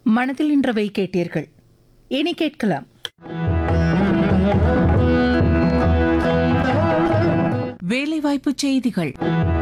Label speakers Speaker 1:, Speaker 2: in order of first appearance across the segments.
Speaker 1: மனதில் நின்றவை கேட்டீர்கள் இனி கேட்கலாம்
Speaker 2: வேலைவாய்ப்பு செய்திகள்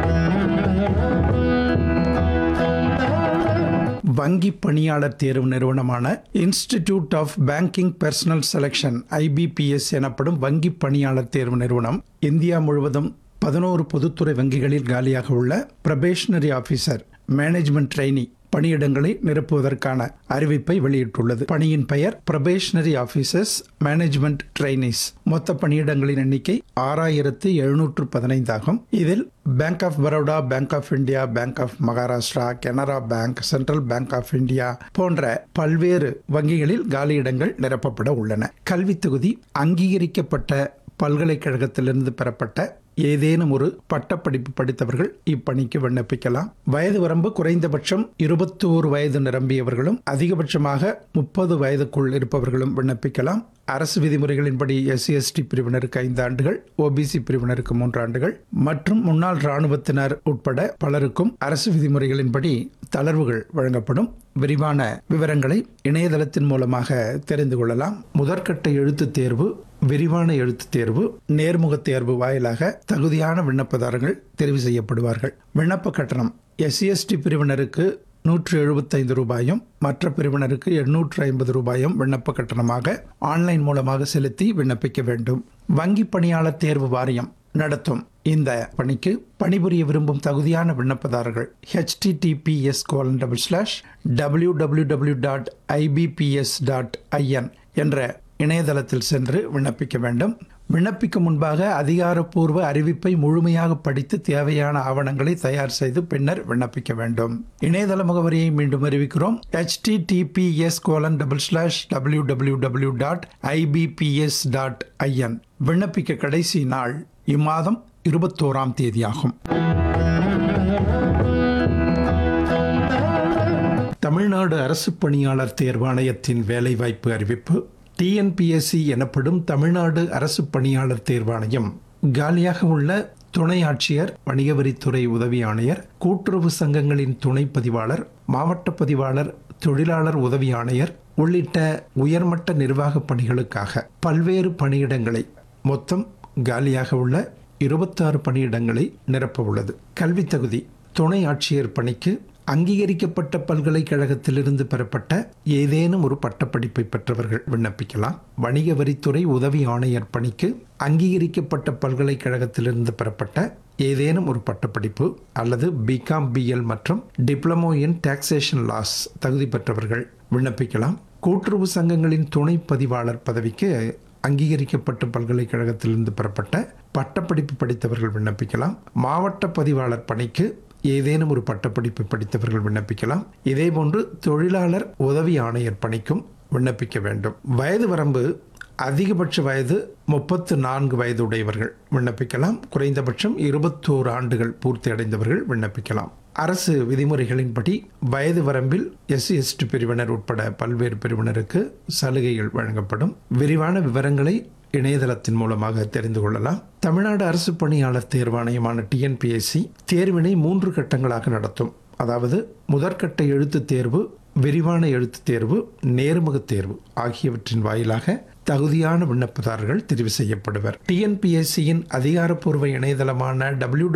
Speaker 3: வங்கி பணியாளர் தேர்வு நிறுவனமான institute of banking personnel selection IBPS எனப்படும் வங்கி பணியாளர் தேர்வு நிறுவனம் இந்தியா முழுவதும் பதினோரு பொதுத்துறை வங்கிகளில் காலியாக உள்ள பிரபேஷனரி ஆபீசர் மேனேஜ்மெண்ட் ட்ரெயினி பணியிடங்களை நிரப்புவதற்கான அறிவிப்பை வெளியிட்டுள்ளது பணியின் பெயர் பிரபேஷனரி ஆபீசர்ஸ் மேனேஜ்மெண்ட் ட்ரெயினிஸ் மொத்த பணியிடங்களின் எண்ணிக்கை ஆறாயிரத்து எழுநூற்று பதினைந்து ஆகும் இதில் bank of Baroda bank of India bank of Maharashtra Canara bank central bank of India போன்ற பல்வேறு வங்கிகளில் காலியிடங்கள் நிரப்பப்பட உள்ளன கல்வித் தொகுதி அங்கீகரிக்கப்பட்ட பல்கலைக்கழகத்திலிருந்து பெறப்பட்ட ஏதேனும் ஒரு பட்டப்படிப்பு படித்தவர்கள் இப்பணிக்கு விண்ணப்பிக்கலாம் வயது வரம்பு குறைந்தபட்சம் இருபத்தோரு வயது நிரம்பியவர்களும் அதிகபட்சமாக முப்பது வயதுக்குள் இருப்பவர்களும் விண்ணப்பிக்கலாம் அரசு விதிமுறைகளின்படி எஸ்சி எஸ்டி பிரிவினருக்கு ஐந்து ஆண்டுகள் ஓபிசி பிரிவினருக்கு மூன்று ஆண்டுகள் மற்றும் முன்னாள் ராணுவத்தினர் உட்பட பலருக்கும் அரசு விதிமுறைகளின்படி தளர்வுகள் வழங்கப்படும் விரிவான விவரங்களை இணையதளத்தின் மூலமாக தெரிந்து கொள்ளலாம் முதற்கட்ட எழுத்துத் தேர்வு விரிவான எழுத்துத் தேர்வு நேர்முக தேர்வு வாயிலாக தகுதியான விண்ணப்பதாரர்கள் தெரிவு செய்யப்படுவார்கள் விண்ணப்ப கட்டணம் எஸ்சி எஸ்டி பிரிவினருக்கு நூற்று எழுபத்தைந்து ரூபாயும் மற்ற பிரிவினருக்கு எண்ணூற்று ஐம்பது ரூபாயும் விண்ணப்ப கட்டணமாக ஆன்லைன் மூலமாக செலுத்தி விண்ணப்பிக்க வேண்டும் வங்கி பணியாளர் தேர்வு வாரியம் நடத்தும் இந்த பணிக்கு பணிபுரிய விரும்பும் தகுதியான விண்ணப்பதாரர்கள் HTTPS colon double slash W W W dot IBPS dot IN என்ற இணையதளத்தில் சென்று விண்ணப்பிக்க வேண்டும் விண்ணப்பிக்கும் முன்பாக அதிகாரப்பூர்வ அறிவிப்பை முழுமையாக படித்து தேவையான ஆவணங்களை தயார் செய்து பின்னர் விண்ணப்பிக்க வேண்டும் இணையதள முகவரியை மீண்டும் அறிவிக்கிறோம் HTTPS colon double slash W W W dot IBPS dot IN விண்ணப்பிக்க கடைசி நாள் இம்மாதம் இருபத்தோராம் தேதியாகும் தமிழ்நாடு அரசு பணியாளர் தேர்வாணையத்தின் வேலைவாய்ப்பு அறிவிப்பு டிஎன்பிஎஸ்சி எனப்படும் தமிழ்நாடு அரசு பணியாளர் தேர்வாணையம் காலியாக உள்ள துணை ஆட்சியர் வணிக வரித்துறை உதவி ஆணையர் கூட்டுறவு சங்கங்களின் துணை பதிவாளர் மாவட்ட பதிவாளர் தொழிலாளர் உதவி ஆணையர் உள்ளிட்ட உயர்மட்ட நிர்வாக பணிகளுக்காக பல்வேறு பணியிடங்களை மொத்தம் காலியாக உள்ள இருபத்தாறு பணியிடங்களை நிரப்ப உள்ளது கல்வித் தகுதி துணை ஆட்சியர் பணிக்கு அங்கீகரிக்கப்பட்ட பல்கலைக்கழகத்திலிருந்து பெறப்பட்ட ஏதேனும் ஒரு பட்டப்படிப்பை பெற்றவர்கள் விண்ணப்பிக்கலாம் வணிக வரித்துறை உதவி ஆணையர் பணிக்கு அங்கீகரிக்கப்பட்ட பல்கலைக்கழகத்திலிருந்து பெறப்பட்ட ஏதேனும் ஒரு பட்டப்படிப்பு அல்லது பிகாம் பிஎல் மற்றும் டிப்ளமோ இன் டாக்ஸேஷன் லாஸ் தகுதி பெற்றவர்கள் விண்ணப்பிக்கலாம் கூட்டுறவு சங்கங்களின் துணை பதிவாளர் பதவிக்கு அங்கீகரிக்கப்பட்ட பல்கலைக்கழகத்திலிருந்து பெறப்பட்ட பட்டப்படிப்பு படித்தவர்கள் விண்ணப்பிக்கலாம் மாவட்ட பதிவாளர் பணிக்கு ஏதேனும் ஒரு பட்டப்படிப்பு படித்தவர்கள் விண்ணப்பிக்கலாம் இதேபோன்று தொழிலாளர் உதவி ஆணையர் பணிக்கும் விண்ணப்பிக்க வேண்டும் வயது வரம்பு அதிகபட்ச வயது முப்பத்து நான்கு வயது உடையவர்கள் விண்ணப்பிக்கலாம் குறைந்தபட்சம் இருபத்தோரு ஆண்டுகள் பூர்த்தி அடைந்தவர்கள் விண்ணப்பிக்கலாம் அரசு விதிமுறைகளின்படி வயது வரம்பில் எஸ்சி எஸ்டி பிரிவினர் உட்பட பல்வேறு பிரிவினருக்கு சலுகைகள் வழங்கப்படும் விரிவான விவரங்களை இணையதளத்தின் மூலமாக தெரிந்து கொள்ளலாம் தமிழ்நாடு அரசு பணியாளர் தேர்வாணையமான டிஎன்பிஎஸ்சி தேர்வினை மூன்று கட்டங்களாக நடத்தும் அதாவது முதற்கட்ட எழுத்துத் தேர்வு விரிவான எழுத்துத் தேர்வு நேர்முக தேர்வு ஆகியவற்றின் வாயிலாக தகுதியான விண்ணப்பதாரர்கள் தெரிவு செய்யப்படுவர் டிஎன்பிஎஸ்சியின் அதிகாரப்பூர்வ இணையதளமான டபிள்யூ